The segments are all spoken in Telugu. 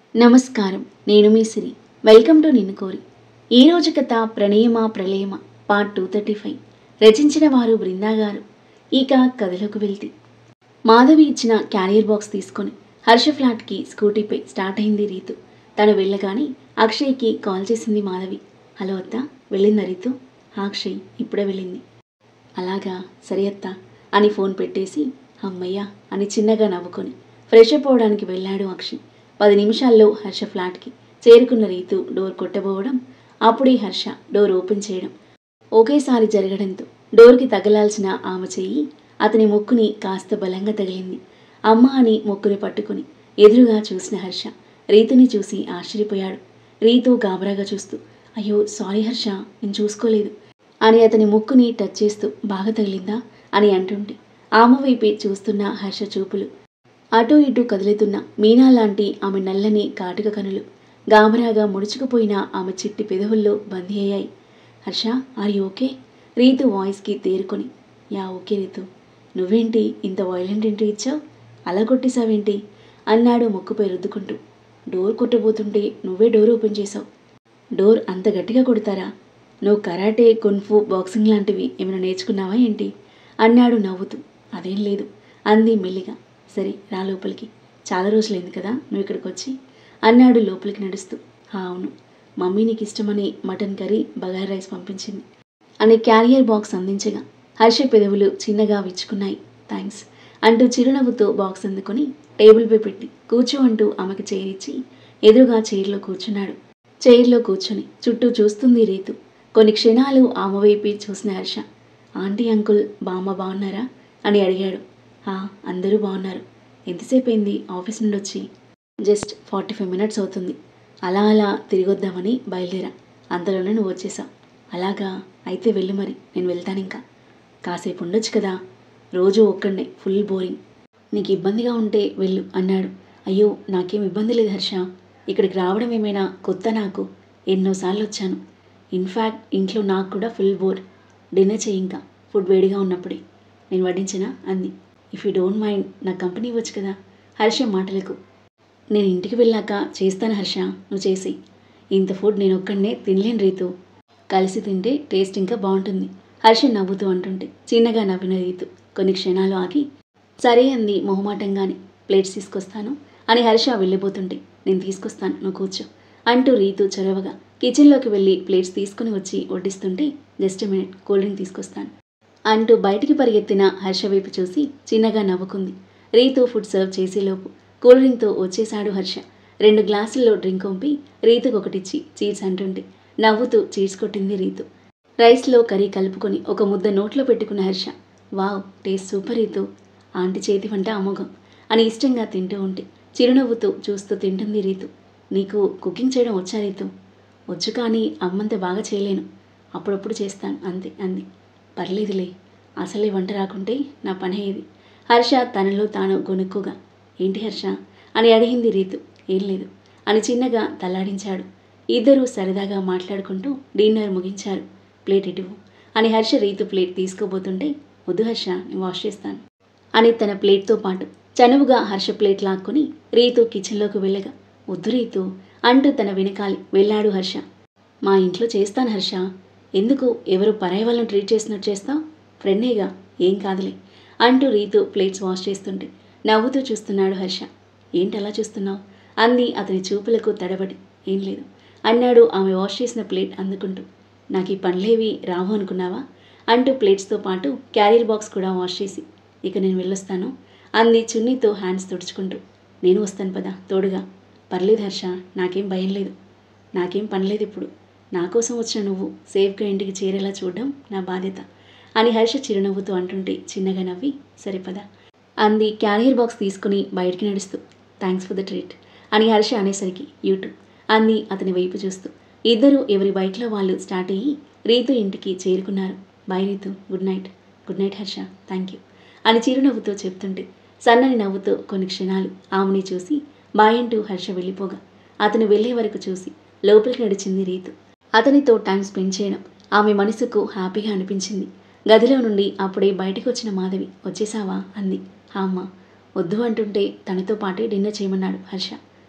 నమస్కారం నేను మీ సిరి వెల్కమ్ టు నిన్ను కోరి ఈ రోజు కథ ప్రణయమ ప్రళయమ పార్ట్ టూ థర్టీ ఫైవ్ రచించిన వారు బృందా గారు ఇక కథలోకి వెళ్తే మాధవి ఇచ్చిన క్యారియర్ బాక్స్ తీసుకొని హర్ష ఫ్లాట్కి స్కూటీపై స్టార్ట్ అయింది రీతు తను వెళ్ళగానే అక్షయ్కి కాల్ చేసింది మాధవి హలో అత్త వెళ్ళిందా రీతు "ఆ, అక్షయ్ ఇప్పుడే వెళ్ళింది అలాగా సరే అత్త అని ఫోన్ పెట్టేసి అమ్మయ్య అని చిన్నగా నవ్వుకొని ఫ్రెష్ అప్ అవడానికి వెళ్ళాడు అక్షయ్ పది నిమిషాల్లో హర్ష ఫ్లాట్కి చేరుకున్న రీతు డోర్ కొట్టబోవడం అప్పుడే హర్ష డోర్ ఓపెన్ చేయడం ఒకేసారి జరగడంతో డోర్కి తగలాల్సిన ఆమె చెయ్యి అతని ముక్కుని కాస్త బలంగా తగిలింది అమ్మ అని ముక్కుని పట్టుకుని ఎదురుగా చూసిన హర్ష రీతుని చూసి ఆశ్చర్యపోయాడు రీతు గాబరాగా చూస్తూ అయ్యో సారీ హర్ష నేను చూసుకోలేదు అని అతని ముక్కుని టచ్ చేస్తూ బాగా తగిలిందా అని అంటుంటే ఆమె వైపే చూస్తున్న హర్ష చూపులు అటూ ఇటూ కదులుతున్న మీనా లాంటి ఆమె నల్లని కాటుక కనులు గాబరాగా ముడుచుకుపోయిన ఆమె చిట్టి పెదవుల్లో బందీ అయ్యాయి Harsha are you okay Ritu వాయిస్కి తేరుకొని యా ఓకే రీతు నువ్వేంటి ఇంత వైలెంట్ ఎంట్రీ ఇచ్చావు అలా కొట్టేశావేంటి అన్నాడు ముక్కుపై రుద్దుకుంటూ డోర్ కొట్టబోతుంటే నువ్వే డోర్ ఓపెన్ చేశావు డోర్ అంత గట్టిగా కొడతారా నువ్వు కరాటే కున్ఫు బాక్సింగ్ లాంటివి ఏమైనా నేర్చుకున్నావా ఏంటి అన్నాడు నవ్వుతూ అదేం లేదు అంది మెల్లిగా సరే రా లోపలికి చాలా రోజులైంది కదా నువ్వు ఇక్కడికి వచ్చి అన్నాడు లోపలికి నడుస్తూ "ఆ, అవును మమ్మీ నీకు ఇష్టమని మటన్ కర్రీ బగార్ రైస్ పంపించింది అని క్యారియర్ బాక్స్ అందించగా హర్ష పెదవులు చిన్నగా విచ్చుకున్నాయి థ్యాంక్స్ అంటూ చిరునవ్వుతో బాక్స్ అందుకొని టేబుల్పై పెట్టి కూర్చో అంటూ ఆమెకు చైర్ ఇచ్చి ఎదురుగా చైర్లో కూర్చున్నాడు చైర్లో కూర్చొని చుట్టూ చూస్తుంది రీతు కొన్ని క్షణాలు ఆమె వైపే చూసిన హర్ష ఆంటీ అంకుల్ బామ్మ బాగున్నారా అని అడిగాడు "ఆ, అందరూ బాగున్నారు ఎంతసేపు అయింది ఆఫీస్ నుండి వచ్చి జస్ట్ ఫార్టీ ఫైవ్ మినిట్స్ అవుతుంది అలా అలా తిరిగొద్దామని బయలుదేరా అంతలోనే నువ్వు వచ్చేసావు అలాగా అయితే వెళ్ళు మరి నేను వెళ్తాను ఇంకా కాసేపు ఉండొచ్చు కదా రోజు ఒక్కడే ఫుల్ బోరింగ్ నీకు ఇబ్బందిగా ఉంటే వెళ్ళు అన్నాడు అయ్యో నాకేం ఇబ్బంది లేదు హర్ష ఇక్కడికి రావడం ఏమైనా కొత్త నాకు ఎన్నోసార్లు వచ్చాను ఇన్ఫ్యాక్ట్ ఇంట్లో నాకు కూడా ఫుల్ బోర్ డిన్నర్ చేయి ఇంకా ఫుడ్ వేడిగా ఉన్నప్పుడే నేను వడ్డించనా అంది ఇఫ్ యూ డోంట్ మైండ్ నా కంపెనీ ఇవ్వచ్చు కదా హర్ష మాటలకు నేను ఇంటికి వెళ్ళాక చేస్తాను హర్ష నువ్వు చేసి ఇంత ఫుడ్ నేను ఒక్కడనే తినలేను రీతు కలిసి తింటే టేస్ట్ ఇంకా బాగుంటుంది హర్ష నవ్వుతూ అంటుంటే చిన్నగా నవ్విన రీతు కొన్ని క్షణాలు ఆగి సరే అంది మొహమాటంగానే ప్లేట్స్ తీసుకొస్తాను అని హర్ష వెళ్ళిపోతుంటే నేను తీసుకొస్తాను నువ్వు కూర్చో అంటూ రీతు చొరవగా కిచెన్లోకి వెళ్ళి ప్లేట్స్ తీసుకుని వచ్చి వడ్డిస్తుంటే జస్ట్ మినిట్ కూల్ డ్రింక్ తీసుకొస్తాను అంటూ బయటికి పరిగెత్తిన హర్ష వైపు చూసి చిన్నగా నవ్వుకుంది రీతు ఫుడ్ సర్వ్ చేసేలోపు కూల్ డ్రింక్తో వచ్చేశాడు హర్ష రెండు గ్లాసుల్లో డ్రింక్ పంపి రీతుకు ఒకటిచ్చి చీర్స్ అంటుంటే నవ్వుతూ చీర్స్ కొట్టింది రీతు రైస్లో కర్రీ కలుపుకొని ఒక ముద్ద నోట్లో పెట్టుకున్న Harsha wow taste super Ritu aunty చేతి వంట అమోఘం అని ఇష్టంగా తింటూ ఉంటే చిరునవ్వుతూ చూస్తూ తింటుంది రీతు నీకు కుకింగ్ చేయడం వచ్చా రీతు వచ్చు కానీ అమ్మంత బాగా చేయలేను అప్పుడప్పుడు చేస్తాను అంతే అంది పర్లేదులే అసలే వంట రాకుంటే నా పని అయ్యేది హర్ష తనలో తాను గొనుక్కుగా ఏంటి హర్ష అని అడిగింది రీతు ఏం లేదు అని చిన్నగా తల్లాడించాడు ఇద్దరూ సరదాగా మాట్లాడుకుంటూ డిన్నర్ ముగించారు ప్లేట్ ఇటువు అని హర్ష రీతు ప్లేట్ తీసుకోబోతుంటే వద్దు హర్ష నేను వాష్ చేస్తాను అని తన ప్లేట్తో పాటు చనువుగా హర్ష ప్లేట్ లాక్కొని రీతు కిచెన్లోకి వెళ్ళగా వద్దు రీతు అంటూ తన వెనకాలి వెళ్ళాడు హర్ష మా ఇంట్లో చేస్తాను హర్ష ఎందుకు ఎవరు పరాయి వాళ్ళని ట్రీట్ చేసినట్టు చేస్తావు ఫ్రెండేగా ఏం కాదులే అంటూ రీతు ప్లేట్స్ వాష్ చేస్తుంటే నవ్వుతూ చూస్తున్నాడు హర్ష ఏంటి అలా చూస్తున్నావు అంది అతని చూపులకు తడబడి ఏం లేదు అన్నాడు ఆమె వాష్ చేసిన ప్లేట్ అందుకుంటూ నాకు ఈ పనులేవి రావు అనుకున్నావా అంటూ ప్లేట్స్తో పాటు క్యారియర్ బాక్స్ కూడా వాష్ చేసి ఇక నేను వెళ్ళొస్తాను అంది చున్నీతో హ్యాండ్స్ తుడుచుకుంటూ నేను వస్తాను పదా తోడుగా పర్లేదు హర్ష నాకేం భయం లేదు నాకేం పనిలేదు ఇప్పుడు నా కోసం వచ్చిన నువ్వు సేఫ్గా ఇంటికి చేరేలా చూడడం నా బాధ్యత అని హర్ష చిరునవ్వుతూ అంటుంటే చిన్నగా నవ్వి సరే పద అంది క్యారియర్ బాక్స్ తీసుకుని బయటికి నడుస్తూ థ్యాంక్స్ ఫర్ ద ట్రీట్ అని హర్ష అనేసరికి యూట్యూబ్ అంది అతని వైపు చూస్తూ ఇద్దరు ఎవరి బైక్లో వాళ్ళు స్టార్ట్ అయ్యి రీతు ఇంటికి చేరుకున్నారు bye Ritu good night good night Harsha thank you అని చిరునవ్వుతో చెప్తుంటే సన్నని నవ్వుతో కొన్ని క్షణాలు ఆమెని చూసి బాయ్ అంటూ హర్ష వెళ్ళిపోగా అతను వెళ్ళే వరకు చూసి లోపలికి నడిచింది రీతు అతనితో టైం స్పెండ్ చేయడం ఆమె మనసుకు హ్యాపీగా అనిపించింది గదిలో నుండి అప్పుడే బయటకు వచ్చిన మాధవి వచ్చేసావా అంది "హా అమ్మ వద్దు అంటుంటే తనతో పాటే డిన్నర్ చేయమన్నాడు హర్ష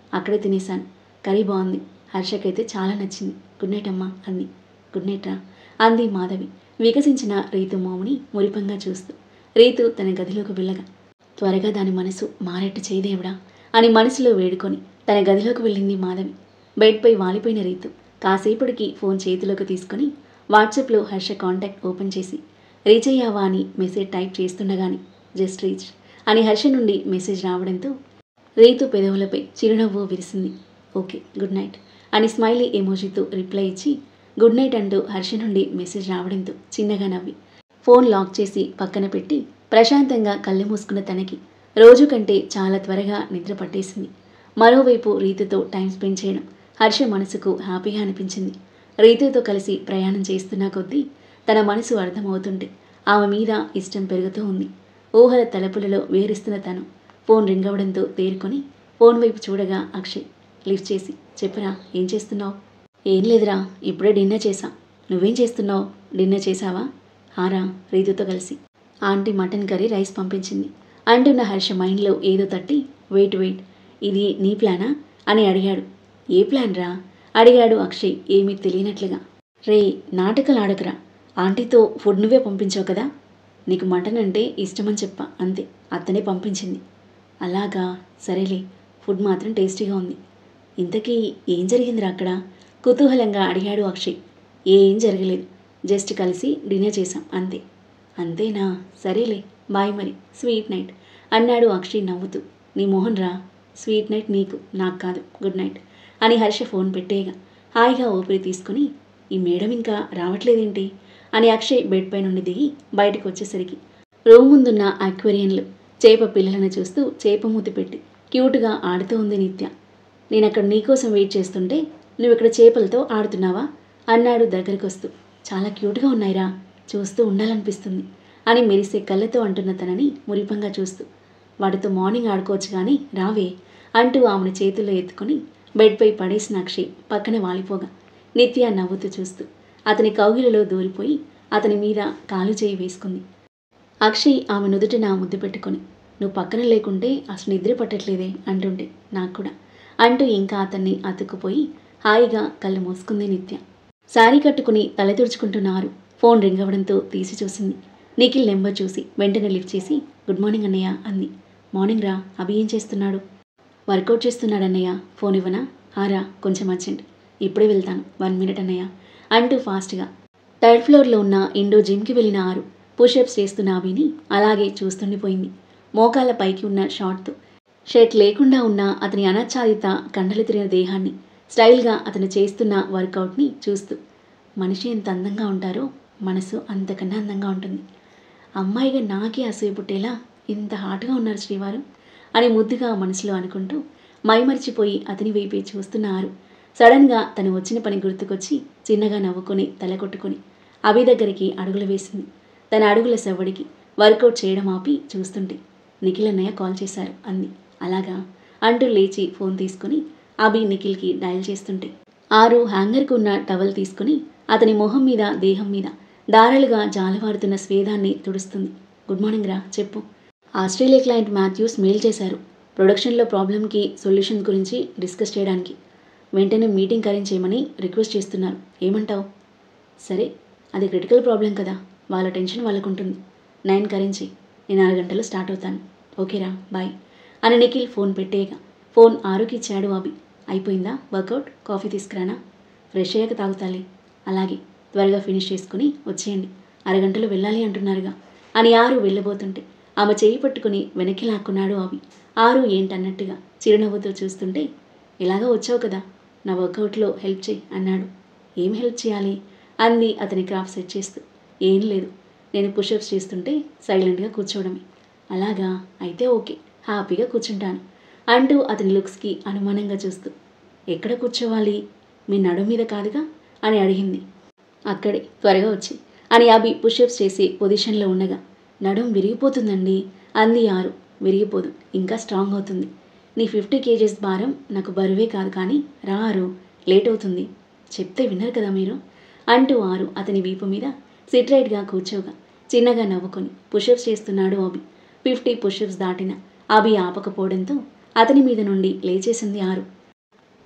అక్కడే తినేశాను కర్రీ బాగుంది హర్షకైతే చాలా నచ్చింది గుడ్ నైట్ అమ్మా అంది గుడ్ నైట్ రా అంది మాధవి వికసించిన రీతు మోముని మురిపంగా చూస్తూ రీతు తన గదిలోకి వెళ్ళగా త్వరగా దాని మనసు మారేట్టు చేయదేవుడా అని మనసులో వేడుకొని తన గదిలోకి వెళ్ళింది మాధవి బెడ్పై వాలిపోయిన రీతు కాసేపటికి ఫోన్ చేతిలోకి తీసుకొని వాట్సాప్లో హర్ష కాంటాక్ట్ ఓపెన్ చేసి రీచ్ అయ్యావా అని మెసేజ్ టైప్ చేస్తుండగాని జస్ట్ రీచ్ అని హర్ష నుండి మెసేజ్ రావడంతో రీతు పెదవులపై చిరునవ్వు విరిసింది ఓకే గుడ్ నైట్ అని స్మైలీ ఎమోజీతో రిప్లై ఇచ్చి గుడ్ నైట్ అంటూ హర్ష నుండి మెసేజ్ రావడంతో చిన్నగా నవ్వి ఫోన్ లాక్ చేసి పక్కన పెట్టి ప్రశాంతంగా కళ్ళు మూసుకున్న తనకి రోజు కంటే చాలా త్వరగా నిద్ర పట్టేసింది మరోవైపు రీతుతో టైం స్పెండ్ చేయడం హర్ష మనసుకు హ్యాపీగా అనిపించింది రీతుతో కలిసి ప్రయాణం చేస్తున్న కొద్దీ తన మనసు అర్థమవుతుంటే ఆమె మీద ఇష్టం పెరుగుతూ ఉంది ఊహల తలుపులలో వేరిస్తున్న తను ఫోన్ రింగ్ అవ్వడంతో తేరుకొని ఫోన్ వైపు చూడగా అక్షయ్ లిఫ్ట్ చేసి చెప్పరా ఏం చేస్తున్నావు ఏం లేదురా ఇప్పుడే డిన్నర్ చేసా నువ్వేం చేస్తున్నావు డిన్నర్ చేసావా హారా రీతుతో కలిసి ఆంటీ మటన్ కర్రీ రైస్ పంపించింది అంటున్న హర్ష మైండ్లో ఏదో తట్టి వెయిట్ వెయిట్ ఇది నీ ప్లానా అని అడిగాడు ఏ ప్లాన్ రా అడిగాడు అక్షయ్ ఏమీ తెలియనట్లుగా రే నాటకాలు ఆడకురా ఆంటీతో ఫుడ్ నువ్వే పంపించావు కదా నీకు మటన్ అంటే ఇష్టమని చెప్పా అంతే అత్తనే పంపించింది అలాగా సరేలే ఫుడ్ మాత్రం టేస్టీగా ఉంది ఇంతకీ ఏం జరిగిందిరా అక్కడ కుతూహలంగా అడిగాడు అక్షయ్ ఏం జరగలేదు జస్ట్ కలిసి డిన్నర్ చేశాం అంతే అంతేనా సరేలే బాయ్ మరి స్వీట్ నైట్ అన్నాడు అక్షయ్ నవ్వుతూ నీ మోహన్ రా స్వీట్ నైట్ నీకు నాకు కాదు గుడ్ నైట్ అని హర్ష ఫోన్ పెట్టేయగా హాయిగా ఊపిరి తీసుకుని ఈ మేడం ఇంకా రావట్లేదేంటి అని అక్షయ్ బెడ్ పై నుండి దిగి బయటకు వచ్చేసరికి రూమ్ ముందున్న అక్వేరియంలో చేప పిల్లలను చూస్తూ చేప మూతి పెట్టి క్యూట్గా ఆడుతూ ఉంది నిత్య నేను అక్కడ నీకోసం వెయిట్ చేస్తుంటే నువ్వు ఇక్కడ చేపలతో ఆడుతున్నావా అన్నాడు దగ్గరికి వస్తూ చాలా క్యూట్గా ఉన్నాయిరా చూస్తూ ఉండాలనిపిస్తుంది అని మెరిసే కళ్ళతో అంటున్న తనని మురిపంగా చూస్తూ వాటితో మార్నింగ్ ఆడుకోవచ్చు కానీ రావే అంటూ ఆమెను చేతుల్లో ఎత్తుకొని బెడ్పై పడేసిన అక్షయ్ పక్కన వాలిపోగా నిత్య నవ్వుతూ చూస్తూ అతని కౌగిలిలో దూరిపోయి అతని మీద కాలు చేయి వేసుకుంది అక్షయ్ ఆమె నుదుటిన ముద్దు పెట్టుకొని నువ్వు పక్కన లేకుంటే అసలు నిద్ర పట్టట్లేదే అంటుంటే నాకు కూడా అంటూ ఇంకా అతన్ని అతుక్కుపోయి హాయిగా కళ్ళు మూసుకుంది నిత్య శారీ కట్టుకుని తల తుడుచుకుంటున్నారు ఫోన్ రింగ్ అవ్వడంతో తీసి చూసింది నిఖిల్ నెంబర్ చూసి వెంటనే లిఫ్ట్ చేసి గుడ్ మార్నింగ్ అన్నయ్య అంది మార్నింగ్ రా అభి ఏం చేస్తున్నాడు వర్కౌట్ చేస్తున్నాడు అన్నయ్య ఫోన్ ఇవ్వనా ఆరా కొంచెం అర్జెంట్ ఇప్పుడే వెళ్తాను వన్ మినిట్ అన్నయ్య అంటూ ఫాస్ట్గా థర్డ్ ఫ్లోర్లో ఉన్న ఇండో జిమ్కి వెళ్ళిన ఆరు పుషప్స్ చేస్తున్న అభిని అలాగే చూస్తుండిపోయింది మోకాళ్ళ పైకి ఉన్న షార్ట్తో షర్ట్ లేకుండా ఉన్న అతని అనాచ్ఛాదిత కండలు తిరిగిన దేహాన్ని స్టైల్గా అతను చేస్తున్న వర్కౌట్ని చూస్తూ మనిషి ఎంత అందంగా ఉంటారో మనసు అంతకన్నా అందంగా ఉంటుంది అమ్మాయిగా నాకే అసూయ పుట్టేలా ఇంత హాట్గా ఉన్నారు శ్రీవారు అని ముద్దుగా మనసులో అనుకుంటూ మైమరిచిపోయి అతని వైపే చూస్తున్నారు సడన్గా తను వచ్చిన పని గుర్తుకొచ్చి చిన్నగా నవ్వుకొని తల కొట్టుకొని అభి దగ్గరికి అడుగులు వేసింది తన అడుగుల సవ్వడికి వర్కౌట్ చేయడం ఆపి చూస్తుంటే నిఖిల్ అన్నయ్య కాల్ చేశారు అంది అలాగా అంటూ లేచి ఫోన్ తీసుకుని అభి నిఖిల్కి డయల్ చేస్తుంటే ఆరు హ్యాంగర్కు ఉన్న టవల్ తీసుకుని అతని మొహం మీద దేహం మీద దారాలుగా జాలవారుతున్న స్వేదాన్ని తుడుస్తుంది గుడ్ మార్నింగ్ రా చెప్పు ఆస్ట్రేలియా క్లయింట్ మాథ్యూస్ మెయిల్ చేశారు ప్రొడక్షన్లో ప్రాబ్లంకి సొల్యూషన్ గురించి డిస్కస్ చేయడానికి వెంటనే మీటింగ్ అరేంజ్ చేయమని రిక్వెస్ట్ చేస్తున్నారు ఏమంటావు సరే అది క్రిటికల్ ప్రాబ్లం కదా వాళ్ళ టెన్షన్ వాళ్ళకు ఉంటుంది నైన్ కరెన్సీ నేను ఆరు గంటలు స్టార్ట్ అవుతాను ఓకేరా బాయ్ అని నిఖిల్ ఫోన్ పెట్టేయగా ఫోన్ ఆరుకి ఇచ్చాడు అభి అయిపోయిందా వర్కౌట్ కాఫీ తీసుకురానా ఫ్రెష్ అయ్యాక తాగుతాలి అలాగే త్వరగా ఫినిష్ చేసుకుని వచ్చేయండి అరగంటలో వెళ్ళాలి అంటున్నారుగా అని ఆరు వెళ్ళబోతుంటే ఆమె చేయి పట్టుకుని వెనక్కి లాక్కున్నాడు అవి ఆరు ఏంటన్నట్టుగా చిరునవ్వుతో చూస్తుంటే ఇలాగా వచ్చావు కదా నా వర్కౌట్లో హెల్ప్ చేయి అన్నాడు ఏం హెల్ప్ చేయాలి అంది అతని క్రాఫ్ట్ సెట్ చేస్తూ ఏం లేదు నేను పుషప్స్ చేస్తుంటే సైలెంట్గా కూర్చోవడమే అలాగా అయితే ఓకే హ్యాపీగా కూర్చుంటాను అంటూ అతని లుక్స్కి అనుమానంగా చూస్తూ ఎక్కడ కూర్చోవాలి మీ నడు మీద కాదుగా అని అడిగింది అక్కడే త్వరగా వచ్చి అని అభి పుషప్స్ చేసి పొజిషన్లో ఉండగా నడుం విరిగిపోతుందండి అంది ఆరు విరిగిపోదు ఇంకా స్ట్రాంగ్ అవుతుంది నీ ఫిఫ్టీ కేజీస్ భారం నాకు బరువే కాదు కానీ రా ఆరు లేట్ అవుతుంది చెప్తే విన్నారు కదా మీరు అంటూ ఆరు అతని వీపు మీద సిట్ రైట్గా కూర్చోగా చిన్నగా నవ్వుకొని పుషప్స్ చేస్తున్నాడు అభి ఫిఫ్టీ పుషప్స్ దాటిన అభి ఆపకపోవడంతో అతని మీద నుండి లేచేసింది ఆరు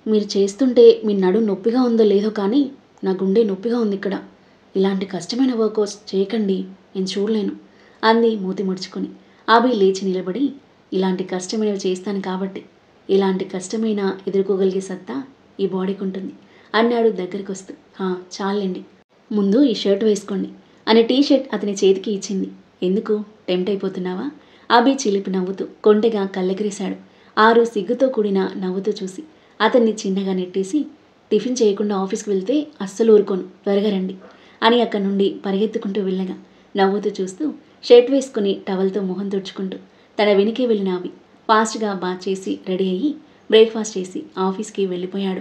మీరు చేస్తుంటే మీ నడు నొప్పిగా ఉందో లేదో కానీ నా గుండె నొప్పిగా ఉంది ఇక్కడ ఇలాంటి కష్టమైన వర్కౌట్స్ చేయకండి నేను చూడలేను అంది మూతి ముడుచుకొని ఆబి లేచి నిలబడి ఇలాంటి కష్టమైనవి చేస్తాను కాబట్టి ఇలాంటి కష్టమైన ఎదుర్కోగలిగే సత్తా ఈ బాడీకి ఉంటుంది అన్నాడు దగ్గరికి వస్తూ "హా, చాలండి ముందు ఈ షర్ట్ వేసుకోండి అని టీ షర్ట్ అతని చేతికి ఇచ్చింది ఎందుకు టెంప్ట్ అయిపోతున్నావా అభి చిలిపి నవ్వుతూ కొంటెగా కళ్ళెగిరేశాడు ఆరు సిగ్గుతో కూడిన నవ్వుతూ చూసి అతన్ని చిన్నగా నెట్టేసి టిఫిన్ చేయకుండా ఆఫీస్కి వెళ్తే అస్సలు ఊరుకోను త్వరగా రండి అని అక్కడి నుండి పరిగెత్తుకుంటూ వెళ్ళగా నవ్వుతూ చూస్తూ షర్ట్ వేసుకుని టవల్తో మొహం తుడుచుకుంటూ తన వెనుకే వెళ్ళిన అభి ఫాస్ట్గా బాత్ చేసి రెడీ అయ్యి బ్రేక్ఫాస్ట్ చేసి ఆఫీస్కి వెళ్ళిపోయాడు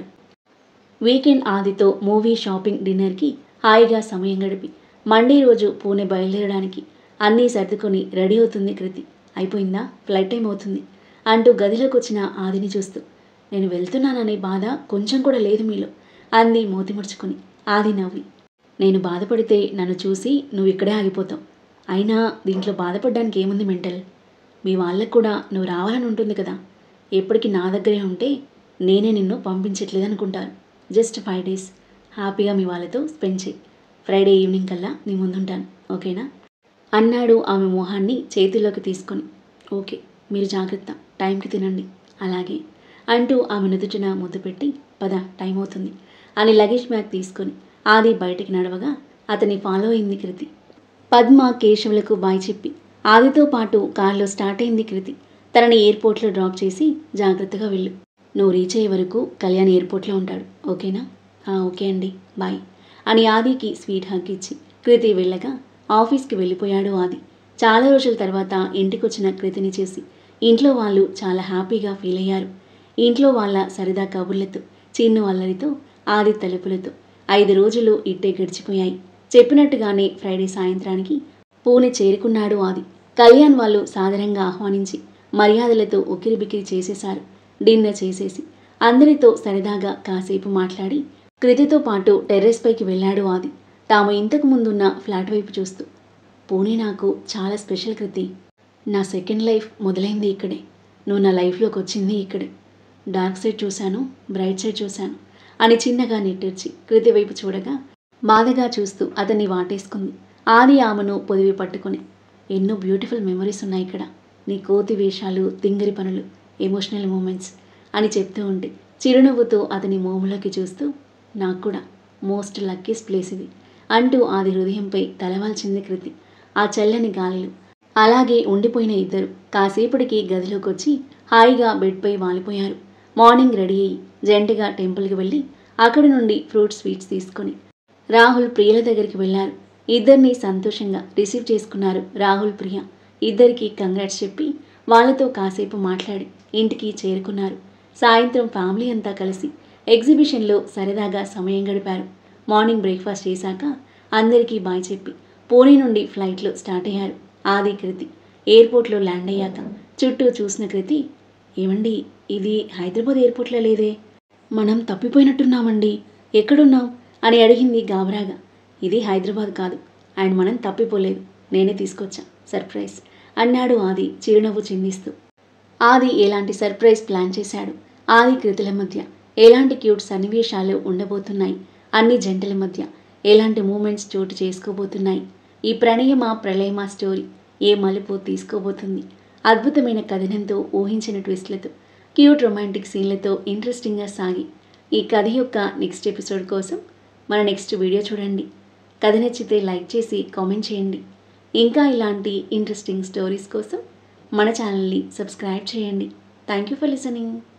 వీకెండ్ ఆదితో మూవీ షాపింగ్ డిన్నర్కి హాయిగా సమయం గడిపి మండే రోజు పూణె బయలుదేరడానికి అన్నీ సర్దుకొని రెడీ అవుతుంది కృతి అయిపోయిందా ఫ్లైట్ టైం అవుతుంది అంటూ గదిలోకి వచ్చిన ఆదిని చూస్తూ నేను వెళ్తున్నాననే బాధ కొంచెం కూడా లేదు మీలో అంది మూతి ముడుచుకుని ఆది నవ్వి నేను బాధపడితే నన్ను చూసి నువ్వు ఇక్కడే ఆగిపోతావు అయినా దీంట్లో బాధపడడానికి ఏముంది మెంటల్ మీ వాళ్ళకు కూడా నువ్వు రావాలని ఉంటుంది కదా ఎప్పటికీ నా దగ్గరే ఉంటే నేనే నిన్ను పంపించట్లేదు అనుకుంటారు జస్ట్ ఫైవ్ డేస్ హ్యాపీగా మీ వాళ్ళతో స్పెండ్ చేయి ఫ్రైడే ఈవినింగ్ కల్లా నీ ముందుంటాను ఓకేనా అన్నాడు ఆమె మొహాన్ని చేతిలోకి తీసుకొని ఓకే మీరు జాగ్రత్త టైంకి తినండి అలాగే అంటూ ఆమె నుదుటిన ముద్దు పెట్టి పద టైం అవుతుంది అని లగేజ్ బ్యాగ్ తీసుకొని ఆది బయటికి నడవగా అతని ఫాలో అయింది కృతి పద్మ కేశవులకు బాయ్ చెప్పి ఆదితో పాటు కారులో స్టార్ట్ అయింది కృతి తనని ఎయిర్పోర్ట్లో డ్రాప్ చేసి జాగ్రత్తగా వెళ్ళు నువ్వు రీచ్ అయ్యే వరకు కళ్యాణ్ ఎయిర్పోర్ట్లో ఉంటాడు ఓకేనా "ఆ, ఓకే అండి బాయ్ అని ఆదికి స్వీట్ హక్ ఇచ్చి కృతి వెళ్ళగా ఆఫీస్కి వెళ్ళిపోయాడు ఆది చాలా రోజుల తర్వాత ఇంటికి వచ్చిన కృతిని చేసి ఇంట్లో వాళ్ళు చాలా హ్యాపీగా ఫీల్ అయ్యారు ఇంట్లో వాళ్ళ సరదా కబుర్లతో చిన్ను అల్లరితో ఆది తలుపులతో ఐదు రోజులు ఇట్టే గడిచిపోయాయి చెప్పినట్టుగానే ఫ్రైడే సాయంత్రానికి పూణె చేరుకున్నాడు ఆది కళ్యాణ్ వాళ్ళు సాదరంగా ఆహ్వానించి మర్యాదలతో ఉక్కిరిబిక్కిరి చేసేశారు డిన్నర్ చేసేసి అందరితో సరదాగా కాసేపు మాట్లాడి కృతితో పాటు టెర్రస్ పైకి వెళ్ళాడు ఆది తాము ఇంతకు ముందున్న ఫ్లాట్ వైపు చూస్తూ పూణే నాకు చాలా స్పెషల్ కృతి నా సెకండ్ లైఫ్ మొదలైంది ఇక్కడే నువ్వు నా లైఫ్లోకి వచ్చింది ఇక్కడే డార్క్ సైడ్ చూశాను బ్రైట్ సైడ్ చూశాను అని చిన్నగా నిట్టూర్చి కృతి వైపు చూడగా బాధగా చూస్తూ అతన్ని వాటేసుకుంది ఆది ఆమెను పొదివి పట్టుకుని ఎన్నో బ్యూటిఫుల్ మెమరీస్ ఉన్నాయి ఇక్కడ నీ కోతి వేషాలు తింగరి పనులు ఎమోషనల్ మూమెంట్స్ అని చెప్తూ ఉంటే చిరునవ్వుతో అతని మోములోకి చూస్తూ నాకు కూడా మోస్ట్ లక్కీస్ ప్లేస్ ఇది అంటూ ఆది హృదయంపై తలవాల్చింది కృతి ఆ చల్లని గాలిలో అలాగే ఉండిపోయిన ఇద్దరు కాసేపటికి గదిలోకి వచ్చి హాయిగా బెడ్పై వాలిపోయారు మార్నింగ్ రెడీ అయ్యి జంటగా టెంపుల్కి వెళ్ళి అక్కడి నుండి ఫ్రూట్ స్వీట్స్ తీసుకొని రాహుల్ ప్రియల దగ్గరికి వెళ్ళారు ఇద్దరిని సంతోషంగా రిసీవ్ చేసుకున్నారు రాహుల్ ప్రియ ఇద్దరికి కంగ్రాట్స్ చెప్పి వాళ్ళతో కాసేపు మాట్లాడి ఇంటికి చేరుకున్నారు సాయంత్రం ఫ్యామిలీ అంతా కలిసి ఎగ్జిబిషన్లో సరదాగా సమయం గడిపారు మార్నింగ్ బ్రేక్ఫాస్ట్ చేశాక అందరికీ బాయ్ చెప్పి పూణే నుండి ఫ్లైట్లో స్టార్ట్ అయ్యారు ఆది కృతి ఎయిర్పోర్ట్లో ల్యాండ్ అయ్యాక చుట్టూ చూసిన కృతి ఏమండి ఇది హైదరాబాద్ ఎయిర్పోర్ట్లో లేదే మనం తప్పిపోయినట్టున్నామండి ఎక్కడున్నాం అని అడిగింది గాబరాగా ఇది హైదరాబాద్ కాదు అండ్ మనం తప్పిపోలేదు నేనే తీసుకొచ్చా సర్ప్రైజ్ అన్నాడు ఆది చిరునవ్వు చిందిస్తూ ఆది ఎలాంటి సర్ప్రైజ్ ప్లాన్ చేశాడు ఆది కృతుల మధ్య ఎలాంటి క్యూట్ సన్నివేశాలు ఉండబోతున్నాయి అన్ని జంటల మధ్య ఎలాంటి మూమెంట్స్ చోటు చేసుకోబోతున్నాయి ఈ ప్రణయమా ప్రళయమా స్టోరీ ఏ మలుపు తీసుకోబోతుంది అద్భుతమైన కథనంతో ఊహించిన ట్విస్ట్లతో క్యూట్ రొమాంటిక్ సీన్లతో ఇంట్రెస్టింగ్గా సాగి ఈ కథ యొక్క నెక్స్ట్ ఎపిసోడ్ కోసం మన నెక్స్ట్ వీడియో చూడండి కథ నచ్చితే లైక్ చేసి కామెంట్ చేయండి ఇంకా ఇలాంటి ఇంట్రెస్టింగ్ స్టోరీస్ కోసం మన ఛానల్ని సబ్స్క్రైబ్ చేయండి థ్యాంక్ యూ ఫర్ లిసనింగ్